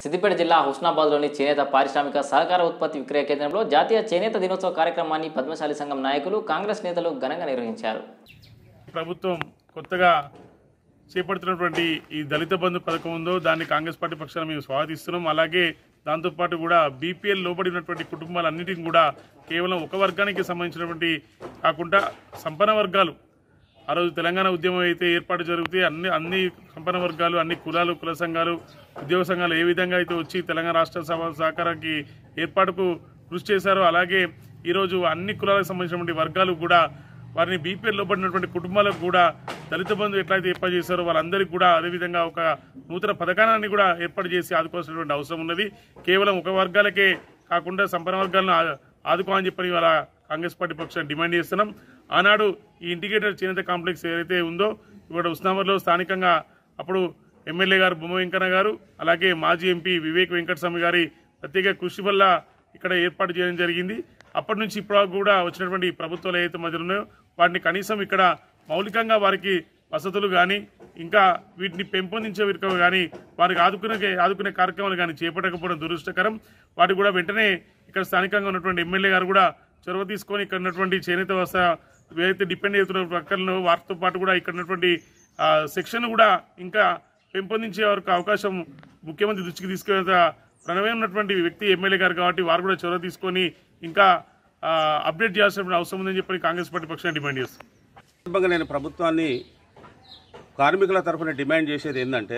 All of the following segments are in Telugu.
సిద్దిపేట జిల్లా హుస్నాబాద్లోని చేనేత పారిశ్రామిక సహకార ఉత్పత్తి విక్రయ కేంద్రంలో జాతీయ చేనేత దినోత్సవ కార్యక్రమాన్ని పద్మశాలి సంఘం నాయకులు కాంగ్రెస్ నేతలు ఘనంగా నిర్వహించారు ప్రభుత్వం కొత్తగా చేపడుతున్నటువంటి ఈ దళిత బంధు పథకం ఉందో దాన్ని కాంగ్రెస్ పార్టీ పక్షాన మేము స్వాగతిస్తున్నాం అలాగే దాంతోపాటు కూడా బీపీఎల్ లోబడినటువంటి కుటుంబాలన్నిటిని కూడా కేవలం ఒక వర్గానికి సంబంధించినటువంటి కాకుండా సంపన్న వర్గాలు ఆ రోజు తెలంగాణ ఉద్యమం అయితే ఏర్పాటు జరిగితే అన్ని అన్ని సంపన్న వర్గాలు అన్ని కులాలు కుల సంఘాలు ఉద్యోగ సంఘాలు ఏ విధంగా అయితే వచ్చి తెలంగాణ రాష్ట్ర సభ సహకారానికి ఏర్పాటుకు కృషి చేశారో అలాగే ఈరోజు అన్ని కులాలకు సంబంధించినటువంటి వర్గాలు కూడా వారిని బీపీఎల్లో పడినటువంటి కుటుంబాలకు కూడా దళిత బంధు ఎట్లయితే ఏర్పాటు చేశారో వాళ్ళందరికీ కూడా అదేవిధంగా ఒక నూతన పథకాన్ని కూడా ఏర్పాటు చేసి ఆదుకోవాల్సినటువంటి అవసరం ఉన్నది కేవలం ఒక వర్గాలకే కాకుండా సంపన్న వర్గాలను ఆ- ఆదుకోవాలని చెప్పని ఇవాళ కాంగ్రెస్ పార్టీ పక్షాన్ని డిమాండ్ చేస్తున్నాం ఆనాడు ఈ ఇంటిగ్రేటెడ్ చేనేత కాంప్లెక్స్ ఏదైతే ఉందో ఇక్కడ ఉస్నాబాద్లో స్థానికంగా అప్పుడు ఎమ్మెల్యే గారు బొమ్మ వెంకన్న గారు అలాగే మాజీ ఎంపీ వివేక్ వెంకటస్వామి గారి ప్రత్యేక కృషి వల్ల ఇక్కడ ఏర్పాటు చేయడం జరిగింది అప్పటి నుంచి ఇప్పుడు కూడా వచ్చినటువంటి ప్రభుత్వాలు ఏదైతే మధ్యలో ఉన్నాయో వాటిని కనీసం ఇక్కడ మౌలికంగా వారికి వసతులు కానీ ఇంకా వీటిని పెంపొందించే విధంగా కానీ వారికి ఆదుకునే ఆదుకునే కార్యక్రమాలు కానీ చేపట్టకపోవడం దురదృష్టకరం వాటి కూడా వెంటనే ఇక్కడ స్థానికంగా ఉన్నటువంటి ఎమ్మెల్యే గారు కూడా చొరవ తీసుకొని ఇక్కడ ఉన్నటువంటి చేనేత వ్యవస్థ ఏదైతే డిపెండ్ అవుతున్న వర్కర్లను వారితో పాటు కూడా ఇక్కడ ఉన్నటువంటి ఆ, సెక్షన్ కూడా ఇంకా పెంపొందించే వరకు అవకాశం ముఖ్యమంత్రి దృష్టికి తీసుకెళ్తా ప్రణవే ఉన్నటువంటి వ్యక్తి ఎమ్మెల్యే గారు కాబట్టి వారు కూడా చొరవ తీసుకొని ఇంకా ఆ, అప్డేట్ చేయాల్సిన అవసరం ఉందని చెప్పి కాంగ్రెస్ పార్టీ పక్షాన్ని డిమాండ్ చేస్తాం సందర్భంగా నేను ప్రభుత్వాన్ని కార్మికుల తరఫున డిమాండ్ చేసేది ఏంటంటే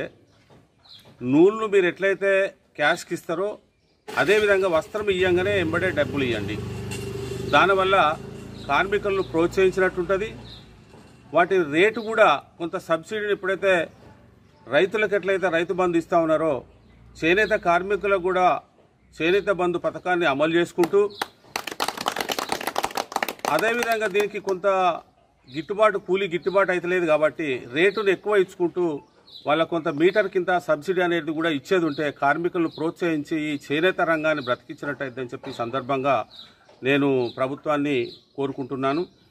నూళ్ళు మీరు ఎట్లయితే క్యాష్కి ఇస్తారో అదేవిధంగా వస్త్రం ఇయ్యంగానే ఎంబడే డబ్బులు ఇవ్వండి దానివల్ల కార్మికులను ప్రోత్సహించినట్టుంటుంది వాటి రేటు కూడా కొంత సబ్సిడీని ఎప్పుడైతే రైతులకు ఎట్లయితే రైతు బంధు ఇస్తా ఉన్నారో చేనేత కార్మికులకు కూడా చేనేత బంధు పథకాన్ని అమలు చేసుకుంటూ అదేవిధంగా దీనికి కొంత గిట్టుబాటు కూలీ గిట్టుబాటు అయితలేదు కాబట్టి రేటును ఎక్కువ ఇచ్చుకుంటూ వాళ్ళ కొంత మీటర్ కింద సబ్సిడీ అనేది కూడా ఇచ్చేది ఉంటే కార్మికులను ప్రోత్సహించి ఈ చేనేత రంగాన్ని బ్రతికించినట్టయితే అని చెప్పి ఈ సందర్భంగా నేను ప్రభుత్వాన్ని కోరుకుంటున్నాను